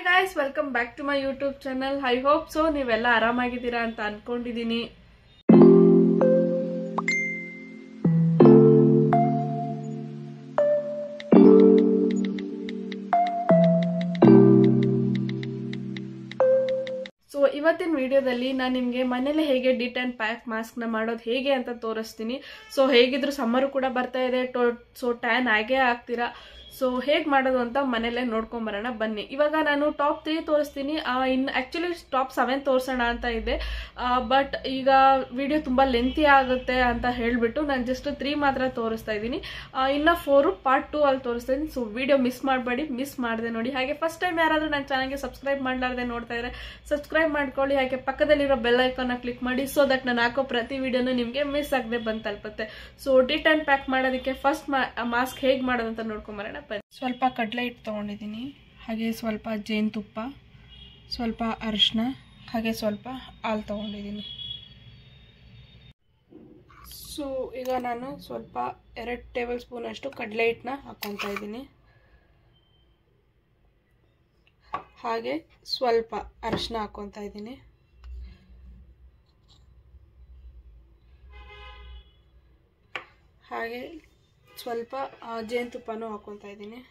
guys welcome back to my YouTube channel I hope so ನೀವೆಲ್ಲ ಆರಾಮಾಗಿದ್ದೀರಾ ಅಂತ ಅನ್ಕೊಂಡಿದ್ದೀನಿ ಸೊ ಇವತ್ತಿನ ವಿಡಿಯೋದಲ್ಲಿ ನಾನು ನಿಮಗೆ ಮನೇಲಿ ಹೇಗೆ ಡಿಟ್ ಆ್ಯಂಡ್ ಪ್ಯಾಕ್ ಮಾಸ್ಕ್ನ ಮಾಡೋದು ಹೇಗೆ ಅಂತ ತೋರಿಸ್ತೀನಿ ಸೊ ಹೇಗಿದ್ರು ಸಮ್ಮರು ಕೂಡ ಬರ್ತಾ ಇದೆ ಟೋ ಸೊ ಟ್ಯಾನ್ ಆಗೇ ಆಗ್ತೀರಾ ಸೊ ಹೇಗೆ ಮಾಡೋದು ಅಂತ ಮನೇಲೆ ನೋಡ್ಕೊಂಬರೋಣ ಬನ್ನಿ ಇವಾಗ ನಾನು ಟಾಪ್ ತ್ರೀ ತೋರಿಸ್ತೀನಿ ಇನ್ನು ಆ್ಯಕ್ಚುಲಿ ಟಾಪ್ ಸೆವೆನ್ ತೋರಿಸೋಣ ಅಂತ ಇದೆ ಬಟ್ ಈಗ ವಿಡಿಯೋ ತುಂಬ ಲೆಂತಿ ಆಗುತ್ತೆ ಅಂತ ಹೇಳಿಬಿಟ್ಟು ನಾನು ಜಸ್ಟ್ ತ್ರೀ ಮಾತ್ರ ತೋರಿಸ್ತಾ ಇದ್ದೀನಿ ಇನ್ನು ಫೋರು ಪಾರ್ಟ್ ಟೂ ಅಲ್ಲಿ ತೋರಿಸ್ತಾ ಇದ್ದೀನಿ ಸೊ ವಿಡಿಯೋ ಮಿಸ್ ಮಾಡಬೇಡಿ ಮಿಸ್ ಮಾಡಿದೆ ನೋಡಿ ಹಾಗೆ ಫಸ್ಟ್ ಟೈಮ್ ಯಾರಾದರೂ ನನ್ನ ಚಾನಲ್ಗೆ ಸಬ್ಸ್ಕ್ರೈಬ್ ಮಾಡಲಾರ್ದೆ ನೋಡ್ತಾ ಇದ್ದಾರೆ ಸಬ್ಸ್ಕ್ರೈಬ್ ಮಾಡ್ಕೊಳ್ಳಿ ಹಾಗೆ ಪಕ್ಕದಲ್ಲಿರೋ ಬೆಲ್ ಐಕಾನ್ನ ಕ್ಲಿಕ್ ಮಾಡಿ ಸೊ ದಟ್ ನಾನು ಹಾಕೋ ಪ್ರತಿ ವಿಡಿಯೋನು ನಿಮಗೆ ಮಿಸ್ ಆಗದೆ ಬಂದು ತಲುಪುತ್ತೆ ಸೊ ಡಿಟ್ ಆ್ಯಂಡ್ ಪ್ಯಾಕ್ ಮಾಡೋದಕ್ಕೆ ಫಸ್ಟ್ ಮಾಸ್ಕ್ ಹೇಗೆ ಮಾಡೋದು ಅಂತ ನೋಡ್ಕೊಂಬರೋಣ ಬನ್ನಿ ಸ್ವಲ್ಪ ಕಡಲೆ ಹಿಟ್ಟು ತೊಗೊಂಡಿದ್ದೀನಿ ಹಾಗೆ ಸ್ವಲ್ಪ ಜೇನುತುಪ್ಪ ಸ್ವಲ್ಪ ಅರಿಶಿನ ಹಾಗೆ ಸ್ವಲ್ಪ ಹಾಲು ತೊಗೊಂಡಿದ್ದೀನಿ ಸೊ ಈಗ ನಾನು ಸ್ವಲ್ಪ ಎರಡು ಟೇಬಲ್ ಸ್ಪೂನ್ ಅಷ್ಟು ಕಡಲೆ ಹಿಟ್ಟನ್ನ ಹಾಕ್ಕೊತಾ ಇದ್ದೀನಿ ಹಾಗೆ ಸ್ವಲ್ಪ ಅರಿಶಿನ ಹಾಕ್ಕೊತಾ ಇದ್ದೀನಿ ಹಾಗೆ ಸ್ವಲ್ಪ ಜೇನುತುಪ್ಪನೂ ಹಾಕ್ಕೊತಾ ಇದ್ದೀನಿ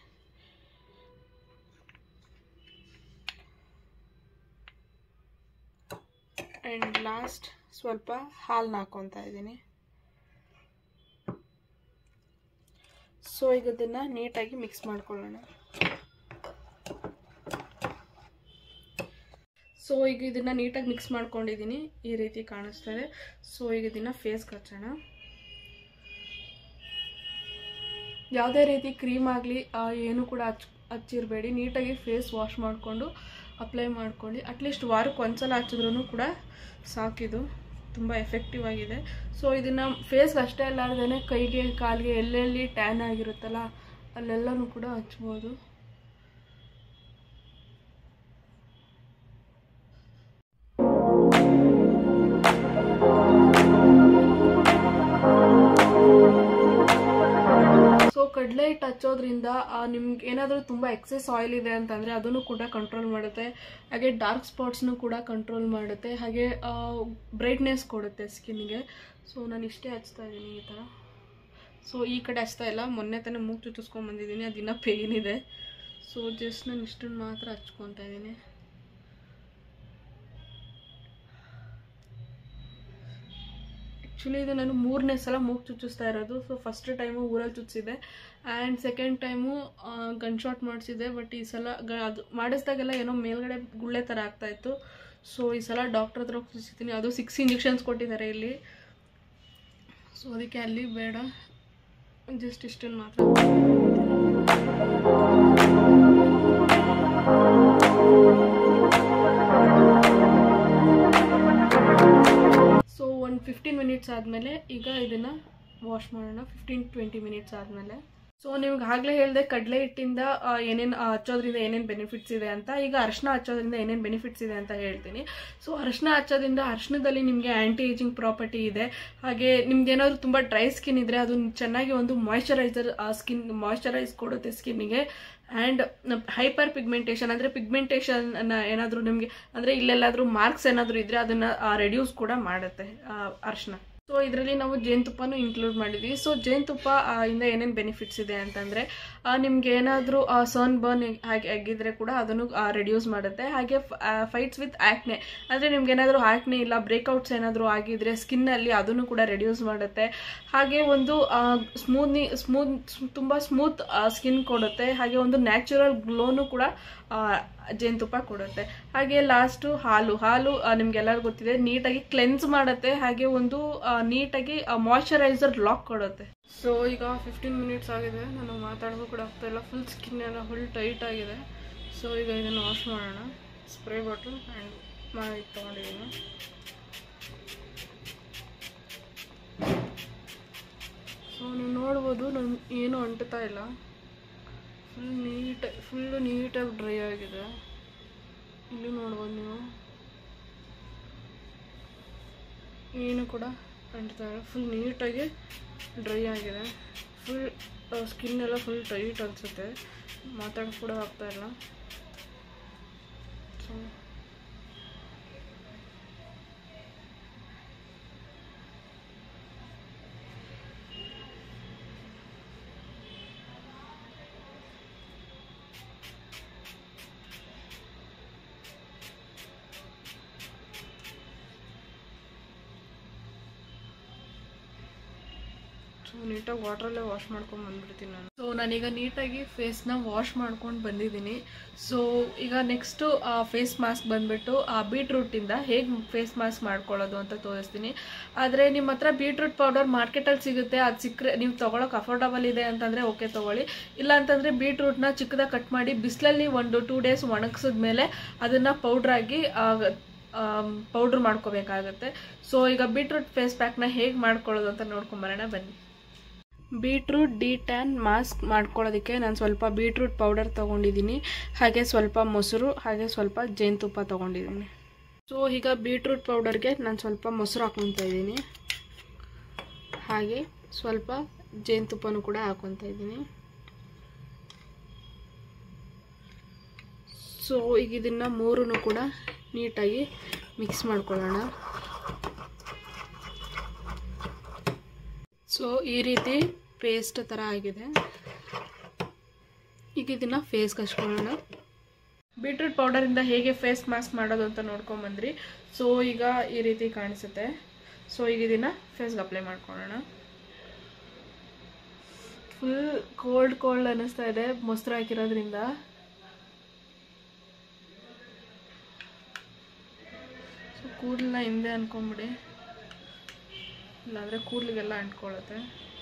ಆ್ಯಂಡ್ ಲಾಸ್ಟ್ ಸ್ವಲ್ಪ ಹಾಲನ್ನ ಹಾಕ್ಕೊತಾ ಇದ್ದೀನಿ ಸೊ ಈಗ ಇದನ್ನು ನೀಟಾಗಿ ಮಿಕ್ಸ್ ಮಾಡ್ಕೊಳ್ಳೋಣ ಸೊ ಈಗ ಇದನ್ನು ನೀಟಾಗಿ ಮಿಕ್ಸ್ ಮಾಡ್ಕೊಂಡಿದ್ದೀನಿ ಈ ರೀತಿ ಕಾಣಿಸ್ತದೆ ಸೊ ಈಗ ಇದನ್ನು ಫೇಸ್ಗೆ ಹಚ್ಚೋಣ ಯಾವುದೇ ರೀತಿ ಕ್ರೀಮ್ ಆಗಲಿ ಏನು ಕೂಡ ಹಚ್ ಹಚ್ಚಿರಬೇಡಿ ನೀಟಾಗಿ ಫೇಸ್ ವಾಶ್ ಮಾಡಿಕೊಂಡು ಅಪ್ಲೈ ಮಾಡ್ಕೊಳ್ಳಿ ಅಟ್ಲೀಸ್ಟ್ ವಾರಕ್ಕೆ ಒಂದ್ಸಲ ಹಚ್ಚಿದ್ರೂ ಕೂಡ ಸಾಕಿದು ತುಂಬ ಎಫೆಕ್ಟಿವ್ ಆಗಿದೆ ಸೊ ಇದನ್ನು ಫೇಸ್ಗೆ ಅಷ್ಟೇ ಅಲ್ಲಾರ್ದೇ ಕೈಗೆ ಕಾಲಿಗೆ ಎಲ್ಲೆಲ್ಲಿ ಟ್ಯಾನ್ ಆಗಿರುತ್ತಲ್ಲ ಅಲ್ಲೆಲ್ಲನೂ ಕೂಡ ಹಚ್ಬೋದು ಸೊ ಕಡಲೆ ಹಿಟ್ಟು ಹಚ್ಚೋದ್ರಿಂದ ನಿಮ್ಗೆ ಏನಾದರೂ ತುಂಬ ಎಕ್ಸೆಸ್ ಆಯಿಲ್ ಇದೆ ಅಂತಂದರೆ ಅದನ್ನು ಕೂಡ ಕಂಟ್ರೋಲ್ ಮಾಡುತ್ತೆ ಹಾಗೆ ಡಾರ್ಕ್ ಸ್ಪಾಟ್ಸ್ನು ಕೂಡ ಕಂಟ್ರೋಲ್ ಮಾಡುತ್ತೆ ಹಾಗೆ ಬ್ರೈಟ್ನೆಸ್ ಕೊಡುತ್ತೆ ಸ್ಕಿನ್ಗೆ ಸೊ ನಾನು ಇಷ್ಟೇ ಹಚ್ತಾ ಇದ್ದೀನಿ ಈ ಥರ ಸೊ ಈ ಕಡೆ ಹಚ್ತಾ ಇಲ್ಲ ಮೊನ್ನೆ ತಾನೇ ಮೂಗು ಚುಚ್ಚಿಸ್ಕೊಂಬಂದಿದ್ದೀನಿ ಅದಿನ್ನ ಪೇಯ್ನ್ ಇದೆ ಸೊ ಜಸ್ಟ್ ನಾನು ಇಷ್ಟನ್ನು ಮಾತ್ರ ಹಚ್ಕೊತಾ ಇದ್ದೀನಿ ಆ್ಯಕ್ಚುಲಿ ಇದು ನಾನು ಮೂರನೇ ಸಲ ಮೂಗು ಚುಚ್ಚಿಸ್ತಾ ಇರೋದು ಸೊ ಫಸ್ಟ್ ಟೈಮು ಊರಲ್ಲಿ ಚುಚ್ಚಿದೆ and second time gun shot ಮಾಡಿಸಿದೆ ಬಟ್ ಈ ಸಲ ಗ ಅದು ಮಾಡಿಸಿದಾಗೆಲ್ಲ ಏನೋ ಮೇಲ್ಗಡೆ ಗುಳ್ಳೆ ಥರ ಆಗ್ತಾಯಿತ್ತು ಸೊ ಈ ಸಲ ಡಾಕ್ಟ್ರ್ ಹತ್ರ ಚುಚ್ಚಿದ್ದೀನಿ ಅದು ಸಿಕ್ಸ್ ಇಂಜೆಕ್ಷನ್ಸ್ ಕೊಟ್ಟಿದ್ದಾರೆ ಇಲ್ಲಿ ಸೊ ಅದಕ್ಕೆ ಅಲ್ಲಿ ಬೇಡ ಜಸ್ಟ್ ಇಷ್ಟನ್ನು ಮಾತ್ರ ಸೊ ಒಂದು ಫಿಫ್ಟೀನ್ ಮಿನಿಟ್ಸ್ ಆದಮೇಲೆ ಈಗ ಇದನ್ನು ವಾಶ್ ಮಾಡೋಣ ಫಿಫ್ಟೀನ್ ಟ್ವೆಂಟಿ ಮಿನಿಟ್ಸ್ ಆದಮೇಲೆ ಸೊ ನಿಮ್ಗೆ ಆಗಲೇ ಹೇಳಿದೆ ಕಡಲೆ ಹಿಟ್ಟಿಂದ ಏನೇನು ಹಚ್ಚೋದ್ರಿಂದ ಏನೇನು ಬೆನಿಫಿಟ್ಸ್ ಇದೆ ಅಂತ ಈಗ ಅರಿಶಿನ ಹಚ್ಚೋದ್ರಿಂದ ಏನೇನು ಬೆನಿಫಿಟ್ಸ್ ಇದೆ ಅಂತ ಹೇಳ್ತೀನಿ ಸೊ ಅರಿಶಿನ ಹಚ್ಚೋದ್ರಿಂದ ಅರಿಶಿನದಲ್ಲಿ ನಿಮಗೆ ಆ್ಯಂಟಿ ಏಜಿಂಗ್ ಪ್ರಾಪರ್ಟಿ ಇದೆ ಹಾಗೆ ನಿಮ್ಗೆ ಏನಾದರೂ ತುಂಬ ಡ್ರೈ ಸ್ಕಿನ್ ಇದ್ದರೆ ಅದು ಚೆನ್ನಾಗಿ ಒಂದು ಮಾಯ್ಶ್ಚರೈಸರ್ ಸ್ಕಿನ್ ಮಾಯ್ಶ್ಚರೈಸ್ ಕೊಡುತ್ತೆ ಸ್ಕಿನ್ನಿಗೆ ಆ್ಯಂಡ್ ಹೈಪರ್ ಪಿಗ್ಮೆಂಟೇಷನ್ ಅಂದರೆ ಪಿಗ್ಮೆಂಟೇಷನ್ ಏನಾದರೂ ನಿಮಗೆ ಅಂದರೆ ಇಲ್ಲೆಲ್ಲಾದರೂ ಮಾರ್ಕ್ಸ್ ಏನಾದರೂ ಇದ್ದರೆ ಅದನ್ನು ರೆಡ್ಯೂಸ್ ಕೂಡ ಮಾಡುತ್ತೆ ಅರಿಶಿನ ಸೊ ಇದರಲ್ಲಿ ನಾವು ಜೇನುತುಪ್ಪನೂ ಇನ್ಕ್ಲೂಡ್ ಮಾಡಿದ್ವಿ ಸೊ ಜೇನುತುಪ್ಪ ಇಂದ ಏನೇನು ಬೆನಿಫಿಟ್ಸ್ ಇದೆ ಅಂತಂದರೆ ನಿಮ್ಗೆ ಏನಾದರೂ ಸನ್ ಬರ್ನ್ ಹಾಗೆ ಆಗಿದ್ರೆ ಕೂಡ ಅದನ್ನು ರೆಡ್ಯೂಸ್ ಮಾಡುತ್ತೆ ಹಾಗೆ ಫೈಟ್ಸ್ ವಿತ್ ಆ್ಯಕ್ನೆ ಅಂದರೆ ನಿಮ್ಗೆ ಏನಾದರೂ ಆ್ಯಕ್ನೆ ಇಲ್ಲ ಬ್ರೇಕ್ಔಟ್ಸ್ ಏನಾದರೂ ಆಗಿದ್ರೆ ಸ್ಕಿನ್ನಲ್ಲಿ ಅದನ್ನು ಕೂಡ ರೆಡ್ಯೂಸ್ ಮಾಡುತ್ತೆ ಹಾಗೆ ಒಂದು ಸ್ಮೂತ್ನಿ ಸ್ಮೂತ್ ತುಂಬ ಸ್ಮೂತ್ ಸ್ಕಿನ್ ಕೊಡುತ್ತೆ ಹಾಗೆ ಒಂದು ನ್ಯಾಚುರಲ್ ಗ್ಲೋನು ಕೂಡ ಜೇನುತುಪ್ಪ ಕೊಡುತ್ತೆ ಹಾಗೆ ಲಾಸ್ಟು ಹಾಲು ಹಾಲು ನಿಮ್ಗೆಲ್ಲರಿಗೂ ಗೊತ್ತಿದೆ ನೀಟಾಗಿ ಕ್ಲೆನ್ಸ್ ಮಾಡುತ್ತೆ ಹಾಗೆ ಒಂದು ನೀಟಾಗಿ ಮಾಯ್ಶ್ಚರೈಸರ್ ಲಾಕ್ ಕೊಡುತ್ತೆ ಸೊ ಈಗ ಫಿಫ್ಟೀನ್ ಮಿನಿಟ್ಸ್ ಆಗಿದೆ ನಾನು ಮಾತಾಡೋದು ಕೂಡ ಆಗ್ತಾ ಇಲ್ಲ ಫುಲ್ ಸ್ಕಿನ್ ಎಲ್ಲ ಫುಲ್ ಟೈಟ್ ಆಗಿದೆ ಸೊ ಈಗ ಇದನ್ನು ವಾಶ್ ಮಾಡೋಣ ಸ್ಪ್ರೇ ಬಾಟಲ್ ಆ್ಯಂಡ್ ಮಾಡಿ ತೊಗೊಂಡಿದ್ದೀನಿ ಸೊ ನೀವು ನೋಡ್ಬೋದು ನಾನು ಏನೂ ಅಂಟುತ್ತಾ ಇಲ್ಲ ಫುಲ್ ನೀಟ್ ಫುಲ್ಲು ನೀಟಾಗಿ ಡ್ರೈ ಆಗಿದೆ ಇಲ್ಲಿ ನೋಡ್ಬೋದು ನೀವು ಏನು ಕೂಡ ಅಂಟ್ತಾ ಇಲ್ಲ ಫುಲ್ ನೀಟಾಗಿ ಡ್ರೈ ಆಗಿದೆ ಫುಲ್ ಸ್ಕಿನ್ ಎಲ್ಲ ಫುಲ್ ಟೈಟ್ ಅನಿಸುತ್ತೆ ಮಾತಾಡೋಕೆ ಕೂಡ ಆಗ್ತಾ ಇಲ್ಲ ಸೊ ನೀಟಾಗಿ ವಾಟ್ರಲ್ಲೇ ವಾಶ್ ಮಾಡ್ಕೊಂಡು ಬಂದ್ಬಿಡ್ತೀನಿ ನಾನು ಸೊ ನಾನೀಗ ನೀಟಾಗಿ ಫೇಸ್ನ ವಾಶ್ ಮಾಡ್ಕೊಂಡು ಬಂದಿದ್ದೀನಿ ಸೊ ಈಗ ನೆಕ್ಸ್ಟು ಫೇಸ್ ಮಾಸ್ಕ್ ಬಂದುಬಿಟ್ಟು ಬೀಟ್ರೂಟಿಂದ ಹೇಗೆ ಫೇಸ್ ಮಾಸ್ಕ್ ಮಾಡ್ಕೊಳ್ಳೋದು ಅಂತ ತೋರಿಸ್ತೀನಿ ಆದರೆ ನಿಮ್ಮ ಹತ್ರ ಬೀಟ್ರೂಟ್ ಪೌಡರ್ ಮಾರ್ಕೆಟಲ್ಲಿ ಸಿಗುತ್ತೆ ಅದು ಸಿಕ್ಕರೆ ನೀವು ತೊಗೊಳಕ್ಕೆ ಅಫೋರ್ಡಬಲ್ ಇದೆ ಅಂತಂದರೆ ಓಕೆ ತೊಗೊಳ್ಳಿ ಇಲ್ಲ ಅಂತಂದರೆ ಬೀಟ್ರೂಟ್ನ ಚಿಕ್ಕದಾಗಿ ಕಟ್ ಮಾಡಿ ಬಿಸಿಲಲ್ಲಿ ಒಂದು ಟೂ ಡೇಸ್ ಒಣಗಿಸಿದ್ಮೇಲೆ ಅದನ್ನು ಪೌಡ್ರಾಗಿ ಪೌಡ್ರ್ ಮಾಡ್ಕೋಬೇಕಾಗತ್ತೆ ಸೊ ಈಗ ಬೀಟ್ರೂಟ್ ಫೇಸ್ ಪ್ಯಾಕ್ನ ಹೇಗೆ ಮಾಡ್ಕೊಳ್ಳೋದು ಅಂತ ನೋಡ್ಕೊಂಬರೋಣ ಬನ್ನಿ ಬೀಟ್ರೂಟ್ ಡಿ ಟ್ಯಾನ್ ಮಾಸ್ಕ್ ಮಾಡ್ಕೊಳ್ಳೋದಕ್ಕೆ ನಾನು ಸ್ವಲ್ಪ ಬೀಟ್ರೂಟ್ ಪೌಡರ್ ತೊಗೊಂಡಿದ್ದೀನಿ ಹಾಗೆ ಸ್ವಲ್ಪ ಮೊಸರು ಹಾಗೆ ಸ್ವಲ್ಪ ಜೇನುತುಪ್ಪ ತೊಗೊಂಡಿದ್ದೀನಿ ಸೊ ಈಗ ಬೀಟ್ರೂಟ್ ಪೌಡರ್ಗೆ ನಾನು ಸ್ವಲ್ಪ ಮೊಸರು ಹಾಕ್ಕೊತಾ ಇದ್ದೀನಿ ಹಾಗೆ ಸ್ವಲ್ಪ ಜೇನುತುಪ್ಪನೂ ಕೂಡ ಹಾಕ್ಕೊತಾ ಇದ್ದೀನಿ ಸೊ ಈಗ ಇದನ್ನು ಮೂರೂ ಕೂಡ ನೀಟಾಗಿ ಮಿಕ್ಸ್ ಮಾಡ್ಕೊಳ್ಳೋಣ ಸೊ ಈ ರೀತಿ ಪೇಸ್ಟ್ ಥರ ಆಗಿದೆ ಈಗ ಇದನ್ನು ಫೇಸ್ಗೆ ಹಚ್ಕೊಳ್ಳೋಣ ಬೀಟ್ರೂಟ್ ಪೌಡರಿಂದ ಹೇಗೆ ಫೇಸ್ ಮಾಸ್ಕ್ ಮಾಡೋದು ಅಂತ ನೋಡ್ಕೊಂಬಂದ್ರಿ ಸೊ ಈಗ ಈ ರೀತಿ ಕಾಣಿಸುತ್ತೆ ಸೊ ಈಗ ಇದನ್ನು ಫೇಸ್ಗೆ ಅಪ್ಲೈ ಮಾಡ್ಕೊಳ್ಳೋಣ ಫುಲ್ ಕೋಲ್ಡ್ ಕೋಲ್ಡ್ ಅನ್ನಿಸ್ತಾ ಇದೆ ಮೊಸರು ಹಾಕಿರೋದ್ರಿಂದ ಸೊ ಕೂದಲನ್ನ ಹಿಂದೆ ಅನ್ಕೊಂಬಿಡಿ ಇಲ್ಲಾಂದರೆ ಕೂದಲಿಗೆಲ್ಲ ಅಂಟ್ಕೊಳ್ಳುತ್ತೆ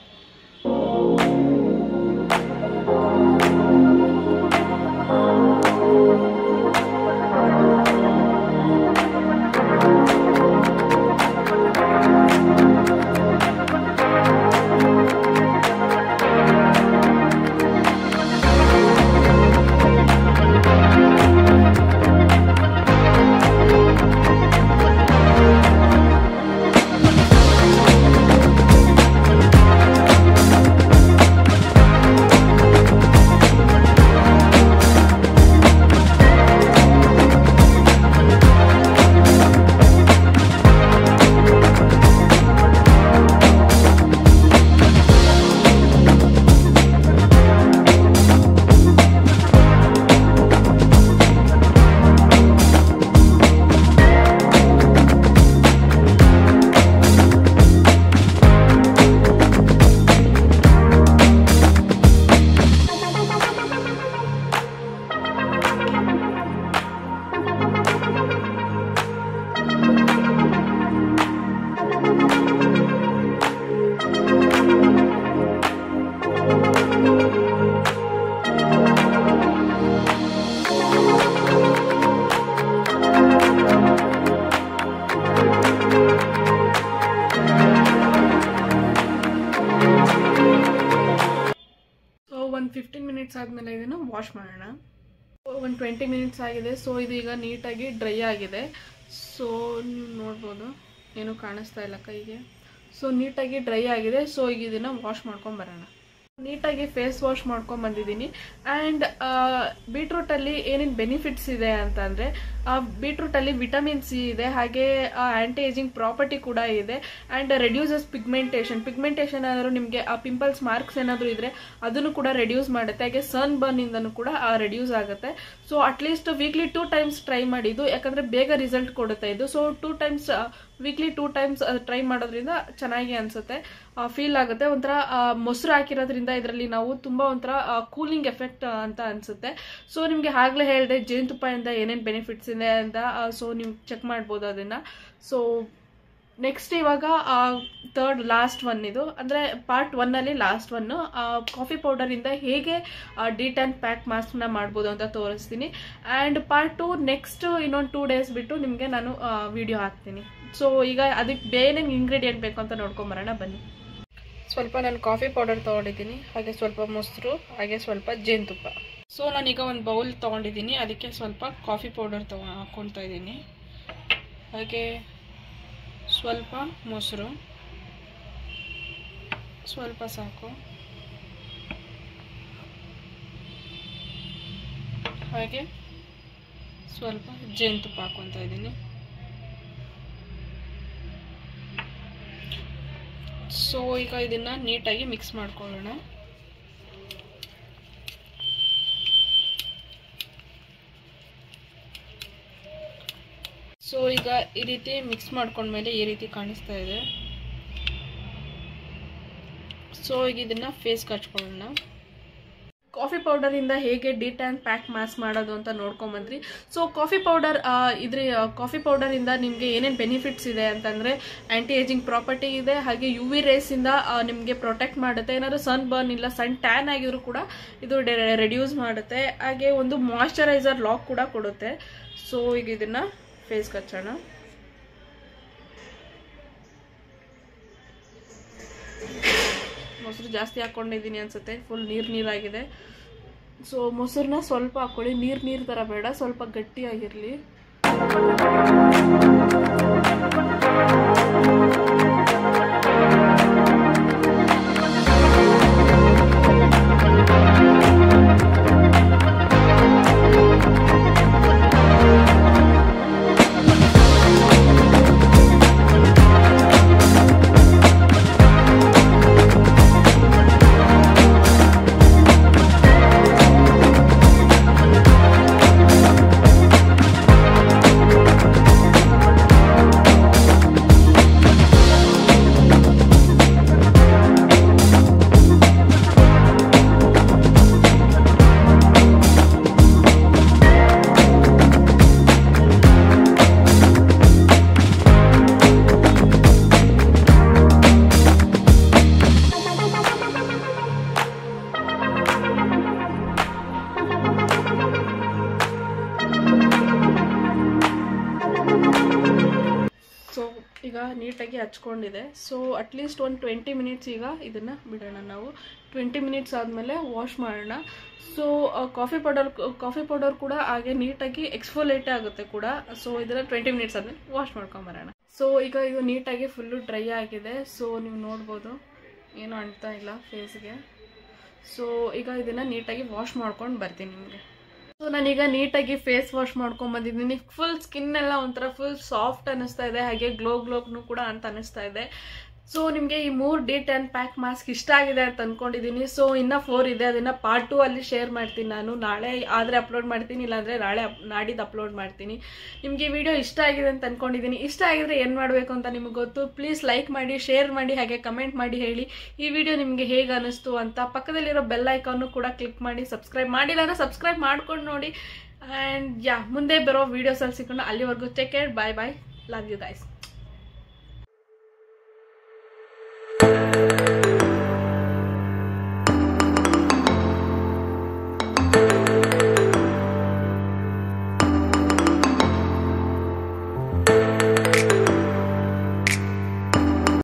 ಸೊ ಒಂದು ಫಿಫ್ಟೀನ್ ಮಿನಿಟ್ಸ್ ಆದಮೇಲೆ ಇದನ್ನು ವಾಶ್ ಮಾಡೋಣ ಒಂದು ಟ್ವೆಂಟಿ ಮಿನಿಟ್ಸ್ ಆಗಿದೆ ಸೊ ಇದು ಈಗ ನೀಟಾಗಿ ಡ್ರೈ ಆಗಿದೆ ಸೊ ನೀವು ನೋಡ್ಬೋದು ಏನೂ ಕಾಣಿಸ್ತಾ ಇಲ್ಲ ಕೈಗೆ ಸೊ ನೀಟಾಗಿ ಡ್ರೈ ಆಗಿದೆ ಸೊ ಈಗ ಇದನ್ನು ವಾಶ್ ಮಾಡ್ಕೊಂಡು ಬರೋಣ ನೀಟಾಗಿ ಫೇಸ್ ವಾಶ್ ಮಾಡ್ಕೊಂಡು ಬಂದಿದ್ದೀನಿ ಆ್ಯಂಡ್ ಬೀಟ್ರೂಟಲ್ಲಿ ಏನೇನು ಬೆನಿಫಿಟ್ಸ್ ಇದೆ ಅಂತಂದರೆ ಬೀಟ್ರೂಟಲ್ಲಿ ವಿಟಮಿನ್ ಸಿ ಇದೆ ಹಾಗೆ ಆ್ಯಂಟಿ ಏಜಿಂಗ್ ಪ್ರಾಪರ್ಟಿ ಕೂಡ ಇದೆ ಆ್ಯಂಡ್ ರೆಡ್ಯೂಸಸ್ ಪಿಗ್ಮೆಂಟೇಷನ್ ಪಿಗ್ಮೆಂಟೇಷನ್ ಏನಾದರೂ ನಿಮಗೆ ಆ ಪಿಂಪಲ್ಸ್ ಮಾರ್ಕ್ಸ್ ಏನಾದರೂ ಇದ್ದರೆ ಅದನ್ನು ಕೂಡ ರೆಡ್ಯೂಸ್ ಮಾಡುತ್ತೆ ಹಾಗೆ ಸನ್ ಬರ್ನಿಂದನೂ ಕೂಡ ರೆಡ್ಯೂಸ್ ಆಗುತ್ತೆ so at least weekly two times try ಮಾಡಿದ್ದು ಯಾಕಂದರೆ ಬೇಗ ರಿಸಲ್ಟ್ ಕೊಡುತ್ತೆ ಇದು so two times weekly two times try ಮಾಡೋದ್ರಿಂದ ಚೆನ್ನಾಗಿ ಅನಿಸುತ್ತೆ ಫೀಲ್ ಆಗುತ್ತೆ ಒಂಥರ ಮೊಸರು ಹಾಕಿರೋದ್ರಿಂದ ಇದರಲ್ಲಿ ನಾವು ತುಂಬ ಒಂಥರ ಕೂಲಿಂಗ್ ಎಫೆಕ್ಟ್ ಅಂತ ಅನಿಸುತ್ತೆ ಸೊ ನಿಮಗೆ ಆಗಲೇ ಹೇಳಿದೆ ಜೇನುತುಪ್ಪದಿಂದ ಏನೇನು ಬೆನಿಫಿಟ್ಸ್ ಇದೆ ಅಂತ ಸೊ ನೀವು ಚೆಕ್ ಮಾಡ್ಬೋದು ಅದನ್ನು ಸೊ ನೆಕ್ಸ್ಟ್ ಇವಾಗ ಥರ್ಡ್ ಲಾಸ್ಟ್ ಒನ್ ಇದು ಅಂದರೆ ಪಾರ್ಟ್ ಒನ್ನಲ್ಲಿ ಲಾಸ್ಟ್ ಒನ್ನು ಕಾಫಿ ಪೌಡರಿಂದ ಹೇಗೆ ಡಿಟನ್ ಪ್ಯಾಕ್ ಮಾಸ್ಕ್ನ ಮಾಡ್ಬೋದು ಅಂತ ತೋರಿಸ್ತೀನಿ ಆ್ಯಂಡ್ ಪಾರ್ಟ್ ಟು ನೆಕ್ಸ್ಟ್ ಇನ್ನೊಂದು ಟೂ ಡೇಸ್ ಬಿಟ್ಟು ನಿಮಗೆ ನಾನು ವಿಡಿಯೋ ಹಾಕ್ತೀನಿ ಸೊ ಈಗ ಅದಕ್ಕೆ ಬೇನೇನು ಇಂಗ್ರೀಡಿಯೆಂಟ್ ಬೇಕು ಅಂತ ನೋಡ್ಕೊಂಬರೋಣ ಬನ್ನಿ ಸ್ವಲ್ಪ ನಾನು ಕಾಫಿ ಪೌಡರ್ ತೊಗೊಂಡಿದ್ದೀನಿ ಹಾಗೆ ಸ್ವಲ್ಪ ಮೊಸರು ಹಾಗೆ ಸ್ವಲ್ಪ ಜೇನುತುಪ್ಪ ಸೊ ನಾನೀಗ ಒಂದು ಬೌಲ್ ತೊಗೊಂಡಿದ್ದೀನಿ ಅದಕ್ಕೆ ಸ್ವಲ್ಪ ಕಾಫಿ ಪೌಡರ್ ತೊಗೊಂಡು ಹಾಕ್ಕೊಳ್ತಾ ಇದ್ದೀನಿ ಹಾಗೆ ಸ್ವಲ್ಪ ಮೊಸರು ಸ್ವಲ್ಪ ಸಾಕು ಹಾಗೆ ಸ್ವಲ್ಪ ಜೇನುತುಪ್ಪ ಹಾಕ್ಕೊತಾ ಇದ್ದೀನಿ ಸೊ ಈಗ ಇದನ್ನು ನೀಟಾಗಿ ಮಿಕ್ಸ್ ಮಾಡ್ಕೊಳ್ಳೋಣ ಸೊ ಈಗ ಈ ರೀತಿ ಮಿಕ್ಸ್ ಮಾಡ್ಕೊಂಡ್ಮೇಲೆ ಈ ರೀತಿ ಕಾಣಿಸ್ತಾ ಇದೆ ಸೊ ಈಗ ಇದನ್ನು ಫೇಸ್ಗೆ ಹಚ್ಕೊಳ್ಳೋಣ ಕಾಫಿ ಪೌಡರಿಂದ ಹೇಗೆ ಡಿ ಟ್ಯಾನ್ ಪ್ಯಾಕ್ ಮಾಸ್ಕ್ ಮಾಡೋದು ಅಂತ ನೋಡ್ಕೊಂಬಂದ್ರಿ ಸೊ ಕಾಫಿ ಪೌಡರ್ ಇದ್ರ ಕಾಫಿ ಪೌಡರಿಂದ ನಿಮಗೆ ಏನೇನು ಬೆನಿಫಿಟ್ಸ್ ಇದೆ ಅಂತಂದರೆ ಆ್ಯಂಟಿ ಏಜಿಂಗ್ ಪ್ರಾಪರ್ಟಿ ಇದೆ ಹಾಗೆ ಯು ವಿ ರೇಸಿಂದ ನಿಮಗೆ ಪ್ರೊಟೆಕ್ಟ್ ಮಾಡುತ್ತೆ ಏನಾದರೂ ಸನ್ ಬರ್ನ್ ಇಲ್ಲ ಸನ್ ಟ್ಯಾನ್ ಆಗಿದ್ರು ಕೂಡ ಇದು ರೆಡ್ಯೂಸ್ ಮಾಡುತ್ತೆ ಹಾಗೆ ಒಂದು ಮಾಯ್ಶ್ಚರೈಸರ್ ಲಾಕ್ ಕೂಡ ಕೊಡುತ್ತೆ ಸೊ ಈಗ ಇದನ್ನು ಫೇಸ್ಗೆ ಹಚ್ಚೋಣ ಮೊಸರು ಜಾಸ್ತಿ ಹಾಕ್ಕೊಂಡಿದ್ದೀನಿ ಅನ್ಸುತ್ತೆ ಫುಲ್ ನೀರು ನೀರಾಗಿದೆ ಸೊ ಮೊಸರನ್ನ ಸ್ವಲ್ಪ ಹಾಕ್ಕೊಳ್ಳಿ ನೀರು ನೀರು ಥರ ಬೇಡ ಸ್ವಲ್ಪ ಗಟ್ಟಿಯಾಗಿರಲಿ ಸೊ ಈಗ ನೀಟಾಗಿ ಹಚ್ಕೊಂಡಿದೆ ಸೊ ಅಟ್ಲೀಸ್ಟ್ ಒಂದು ಟ್ವೆಂಟಿ ಮಿನಿಟ್ಸ್ ಈಗ ಇದನ್ನು ಬಿಡೋಣ ನಾವು ಟ್ವೆಂಟಿ ಮಿನಿಟ್ಸ್ ಆದಮೇಲೆ ವಾಶ್ ಮಾಡೋಣ so coffee powder coffee powder ಕೂಡ ಹಾಗೆ ನೀಟಾಗಿ ಎಕ್ಸ್ಫೋಲೇಟೇ ಆಗುತ್ತೆ ಕೂಡ ಸೊ ಇದನ್ನು ಟ್ವೆಂಟಿ ಮಿನಿಟ್ಸ್ ಆದಮೇಲೆ ವಾಶ್ ಮಾಡ್ಕೊಂಬರೋಣ ಸೊ ಈಗ ಇದು ನೀಟಾಗಿ ಫುಲ್ಲು ಡ್ರೈ ಆಗಿದೆ ಸೊ ನೀವು ನೋಡ್ಬೋದು ಏನೂ ಅಂಟ್ತಾ ಇಲ್ಲ ಫೇಸ್ಗೆ ಸೊ ಈಗ ಇದನ್ನು ನೀಟಾಗಿ ವಾಶ್ ಮಾಡ್ಕೊಂಡು ಬರ್ತೀನಿ ನಿಮಗೆ ಸೊ ನಾನೀಗ ನೀಟಾಗಿ ಫೇಸ್ ವಾಶ್ ಮಾಡ್ಕೊಂಡ್ ಬಂದಿದ್ದೀನಿ ಫುಲ್ ಸ್ಕಿನ್ ಎಲ್ಲ ಒಂಥರ ಫುಲ್ ಸಾಫ್ಟ್ ಅನ್ನಿಸ್ತಾ ಇದೆ ಹಾಗೆ ಗ್ಲೋ ಗ್ಲೋಗ್ನು ಕೂಡ ಅಂತ ಅನ್ನಿಸ್ತಾ ಇದೆ ಸೊ ನಿಮಗೆ ಈ ಮೂರು ಡಿ ಟೆನ್ ಪ್ಯಾಕ್ ಮಾಸ್ಕ್ ಇಷ್ಟ ಆಗಿದೆ ಅಂತ ಅಂದ್ಕೊಂಡಿದ್ದೀನಿ ಸೊ ಇನ್ನೂ ಫೋರ್ ಇದೆ ಅದನ್ನು ಪಾರ್ಟ್ ಟು ಅಲ್ಲಿ ಶೇರ್ ಮಾಡ್ತೀನಿ ನಾನು ನಾಳೆ ಆದರೆ ಅಪ್ಲೋಡ್ ಮಾಡ್ತೀನಿ ಇಲ್ಲಾಂದರೆ ನಾಳೆ ಅಪ್ ನಾಡಿದ್ದು ಅಪ್ಲೋಡ್ ಮಾಡ್ತೀನಿ ನಿಮಗೆ ಈ ವಿಡಿಯೋ ಇಷ್ಟ ಆಗಿದೆ ಅಂತ ಅಂದ್ಕೊಂಡಿದ್ದೀನಿ ಇಷ್ಟ ಆಗಿದ್ರೆ ಏನು ಮಾಡಬೇಕು ಅಂತ ನಿಮಗೆ ಗೊತ್ತು ಪ್ಲೀಸ್ ಲೈಕ್ ಮಾಡಿ ಶೇರ್ ಮಾಡಿ ಹಾಗೆ ಕಮೆಂಟ್ ಮಾಡಿ ಹೇಳಿ ಈ ವಿಡಿಯೋ ನಿಮಗೆ ಹೇಗೆ ಅನಿಸ್ತು ಅಂತ ಪಕ್ಕದಲ್ಲಿರೋ ಬೆಲ್ ಐಕಾನ್ನು ಕೂಡ ಕ್ಲಿಕ್ ಮಾಡಿ ಸಬ್ಸ್ಕ್ರೈಬ್ ಮಾಡಿಲ್ಲ ಅಂದರೆ ಸಬ್ಸ್ಕ್ರೈಬ್ ಮಾಡ್ಕೊಂಡು ನೋಡಿ ಆ್ಯಂಡ್ ಯಾ ಮುಂದೆ ಬರೋ ವೀಡಿಯೋಸಲ್ಲಿ ಸಿಕ್ಕೊಂಡು ಅಲ್ಲಿವರೆಗೂ take care bye bye love you guys